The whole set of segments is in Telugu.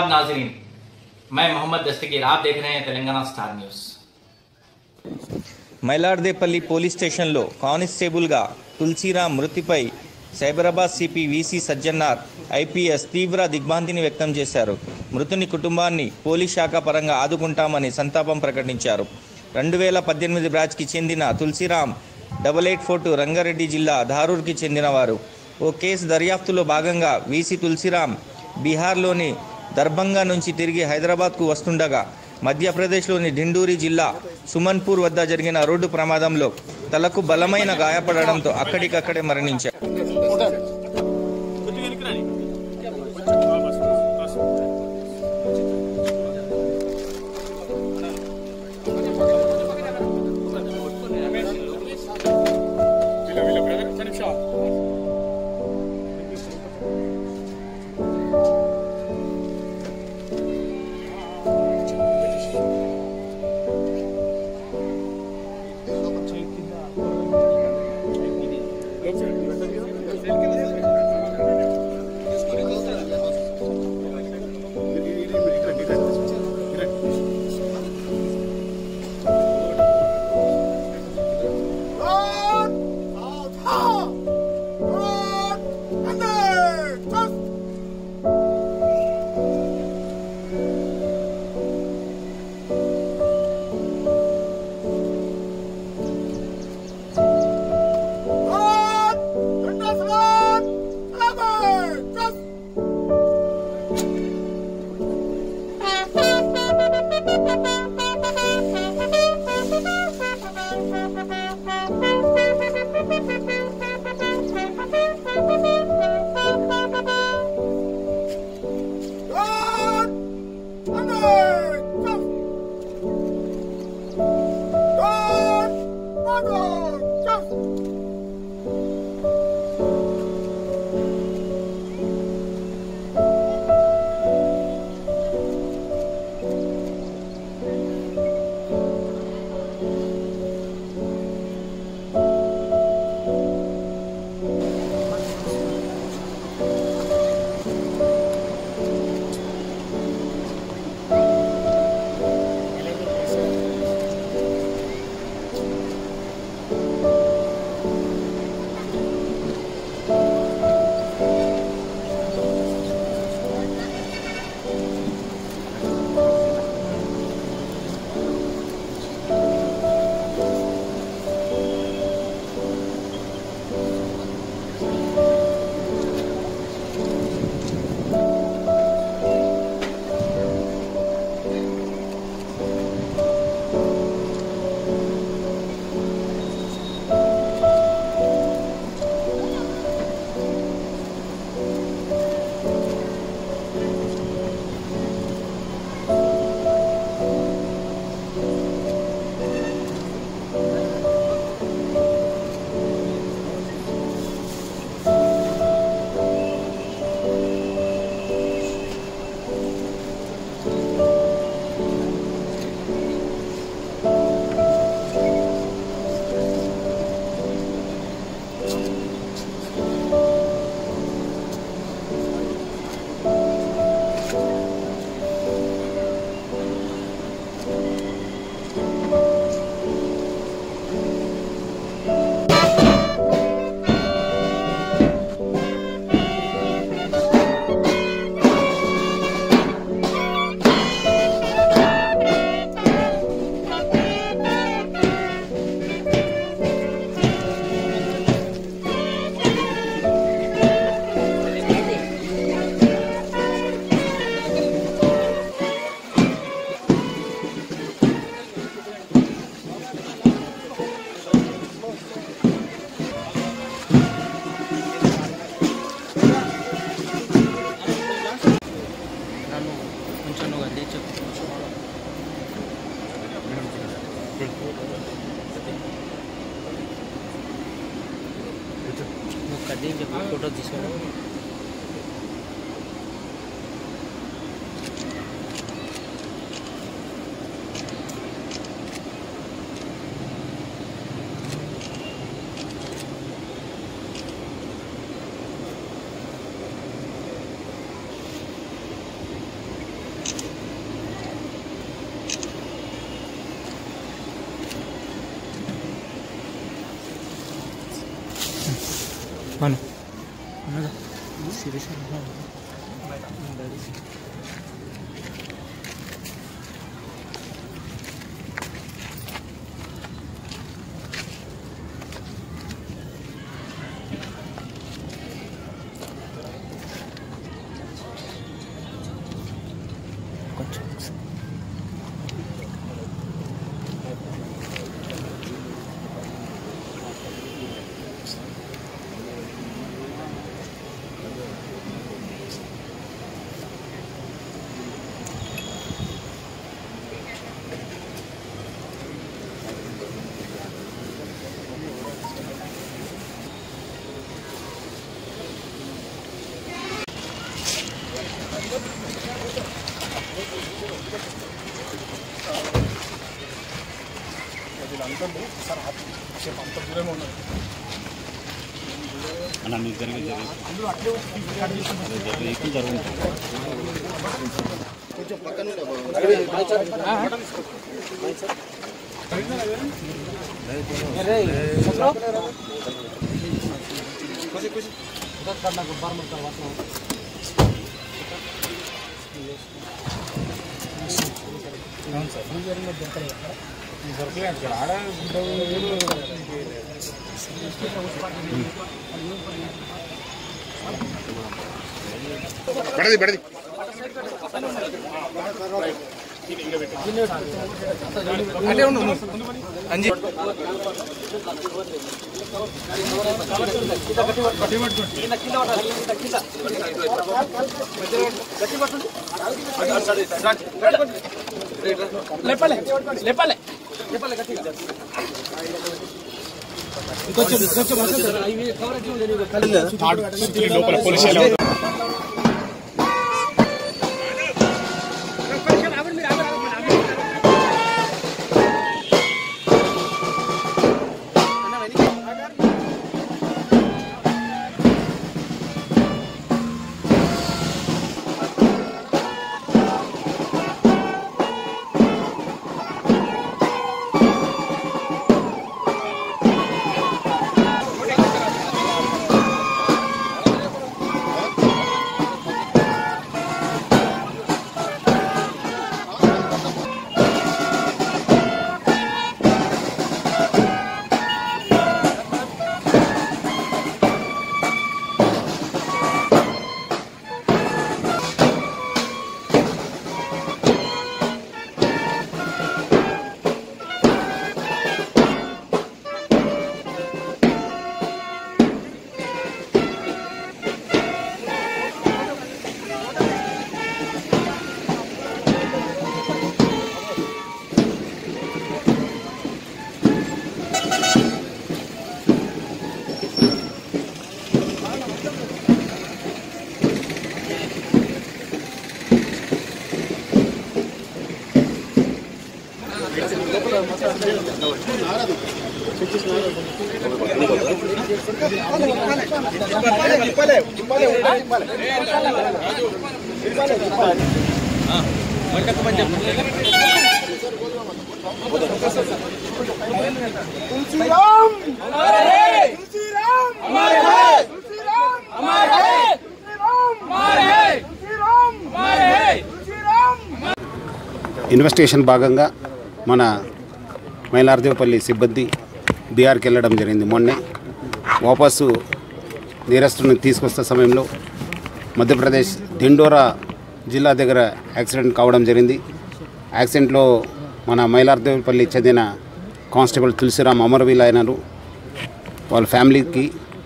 आदाब नाजरीन मैं मोहम्मद दस्तगीर आप देख रहे हैं Telangana star news Mailardevpally police స్టేషన్లో కానిస్టేబుల్గా తులసీరాం మృతిపై Cyberabad CP VC Sajjanar IPS తీవ్ర దిగ్భ్రాంతిని వ్యక్తం చేశారు మృతుని కుటుంబాన్ని పోలీస్ శాఖ పరంగా ఆదుకుంటామని సంతాపం ప్రకటించారు రెండు వేల పద్దెనిమిది బ్రాచ్కి చెందిన Tulasiram double eight four two Rangareddy జిల్లా ధారూర్కి చెందినవారు ఓ కేసు దర్యాప్తులో భాగంగా వీసీ తులసీరాం బీహార్లోని దర్భంగా నుంచి తిరిగి హైదరాబాద్కు వస్తుండగా మధ్యప్రదేశ్లోని డిండూరి జిల్లా సుమన్పూర్ వద్ద జరిగిన రోడ్డు ప్రమాదంలో తలకు బలమైన గాయపడడంతో అక్కడికక్కడే మరణించారు నన్ను కొంచెం నువ్వు అదే చెప్పు నువ్వు కదే చెప్పు ఫోటో తీసుకోవడం అవును ఉన్నదా సీరియస్ కొంచెం బడది బడది లోపల పోలీసు ఇన్వెస్టిగేషన్ భాగంగా మన మైలార్దేవపల్లి సిబ్బంది బీఆర్కి వెళ్ళడం జరిగింది మొన్నే వాపసు నేరస్తుని తీసుకొస్తున్న సమయంలో మధ్యప్రదేశ్ దిండోరా జిల్లా దగ్గర యాక్సిడెంట్ కావడం జరిగింది యాక్సిడెంట్లో మన మైలార్దేవపల్లి చెందిన కానిస్టేబుల్ తులసిరామ్ అమరవీల్ అయినారు వాళ్ళ ఫ్యామిలీకి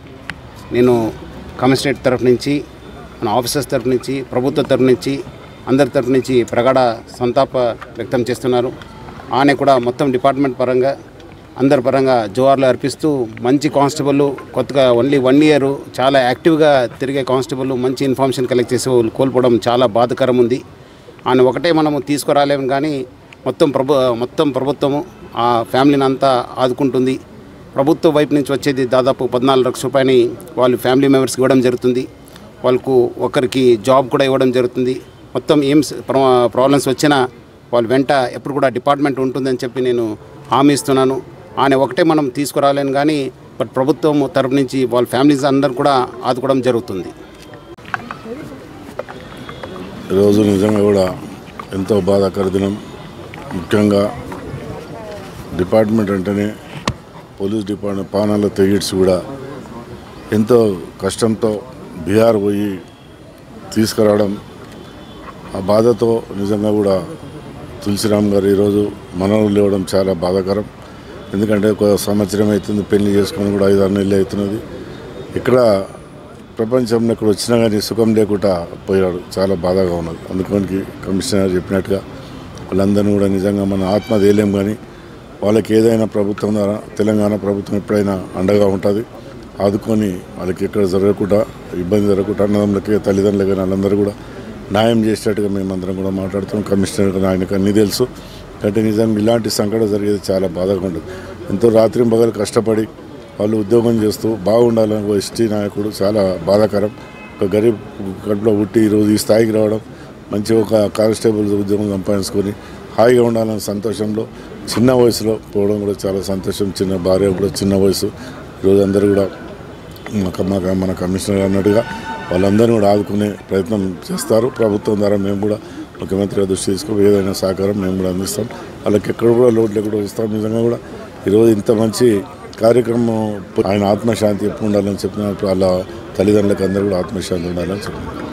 నేను కమిషనరేట్ తరఫు నుంచి మన ఆఫీసర్స్ తరఫు నుంచి ప్రభుత్వ తరఫు నుంచి అందరి తరఫు నుంచి ప్రగాఢ సంతాప వ్యక్తం చేస్తున్నారు ఆమె కూడా మొత్తం డిపార్ట్మెంట్ పరంగా అందరి పరంగా జోహార్లు అర్పిస్తూ మంచి కానిస్టేబుల్ కొత్తగా ఓన్లీ వన్ ఇయర్ చాలా యాక్టివ్గా తిరిగే కానిస్టేబుల్ మంచి ఇన్ఫర్మేషన్ కలెక్ట్ చేసి వాళ్ళు కోల్పోవడం చాలా బాధకరం ఉంది ఆయన ఒకటే మనము తీసుకురాలేము కానీ మొత్తం ప్రభు మొత్తం ప్రభుత్వము ఆ ఫ్యామిలీని అంతా ఆదుకుంటుంది ప్రభుత్వ వైపు నుంచి వచ్చేది దాదాపు పద్నాలుగు లక్షల రూపాయలని వాళ్ళు ఫ్యామిలీ మెంబర్స్కి ఇవ్వడం జరుగుతుంది వాళ్ళకు ఒకరికి జాబ్ కూడా ఇవ్వడం జరుగుతుంది మొత్తం ఏం ప్రాబ్లమ్స్ వచ్చినా వాళ్ళు వెంట ఎప్పుడు కూడా డిపార్ట్మెంట్ ఉంటుందని చెప్పి నేను హామీ ఇస్తున్నాను ఆయన ఒకటే మనం తీసుకురాలేను కానీ బట్ ప్రభుత్వం తరపు నుంచి వాళ్ళ ఫ్యామిలీస్ అందరూ కూడా ఆదుకోవడం జరుగుతుంది ఈరోజు నిజంగా కూడా ఎంతో బాధాకర దినం ముఖ్యంగా డిపార్ట్మెంట్ అంటేనే పోలీస్ డిపార్ట్మెంట్ పానాల తెగిడ్స్ కూడా ఎంతో కష్టంతో బీహార్ పోయి తీసుకురావడం ఆ బాధతో నిజంగా కూడా తులసిరామ్ గారు ఈరోజు మనవలు లేవడం చాలా బాధాకరం ఎందుకంటే ఒక సంవత్సరం అవుతుంది పెళ్లి చేసుకొని కూడా ఐదు ఆరు నెలలు అవుతున్నది ఇక్కడ ప్రపంచంలో ఇక్కడ వచ్చినా కానీ సుఖం లేకుండా పోయాడు చాలా బాధగా ఉన్నది అందుకని కమిషనర్ చెప్పినట్టుగా వాళ్ళందరినీ కూడా నిజంగా మన ఆత్మ తేలేం కానీ వాళ్ళకి ఏదైనా ప్రభుత్వం ద్వారా తెలంగాణ ప్రభుత్వం ఎప్పుడైనా అండగా ఉంటుంది ఆదుకొని వాళ్ళకి ఎక్కడ జరగకుండా ఇబ్బంది జరగకుండా అన్నదమ్ములకి తల్లిదండ్రులకి కానీ వాళ్ళందరూ కూడా న్యాయం చేసేటట్టుగా మేమందరం కూడా మాట్లాడుతాం కమిషనర్ గారు ఆయనకు అన్నీ తెలుసు అంటే నిజంగా ఇలాంటి సంకటం జరిగేది చాలా బాధగా ఉంటుంది ఎంతో రాత్రి పగలు కష్టపడి వాళ్ళు ఉద్యోగం చేస్తూ బాగుండాలని ఒక ఎస్టీ నాయకుడు చాలా బాధాకరం ఒక గరీబ్ కడుపులో పుట్టి ఈరోజు ఈ స్థాయికి రావడం మంచి ఒక కానిస్టేబుల్ ఉద్యోగం సంపాదించుకొని హాయిగా ఉండాలనే సంతోషంలో చిన్న వయసులో పోవడం కూడా చాలా సంతోషం చిన్న భార్య కూడా చిన్న వయసు ఈరోజు అందరూ కూడా మాకు మాకు మన కమిషనర్ అన్నట్టుగా వాళ్ళందరినీ కూడా ఆదుకునే ప్రయత్నం చేస్తారు ప్రభుత్వం ద్వారా మేము కూడా ముఖ్యమంత్రి గారి దృష్టి తీసుకుని ఏదైనా సహకారం మేము కూడా అందిస్తాం వాళ్ళకి ఎక్కడ కూడా లోటు లేకుండా ఇస్తాం నిజంగా కూడా ఈరోజు ఇంత మంచి కార్యక్రమం ఆయన ఆత్మశాంతి ఎప్పుడు ఉండాలని చెప్పిన వాళ్ళ తల్లిదండ్రులకు అందరూ కూడా ఆత్మశాంతి ఉండాలని చెప్పినారు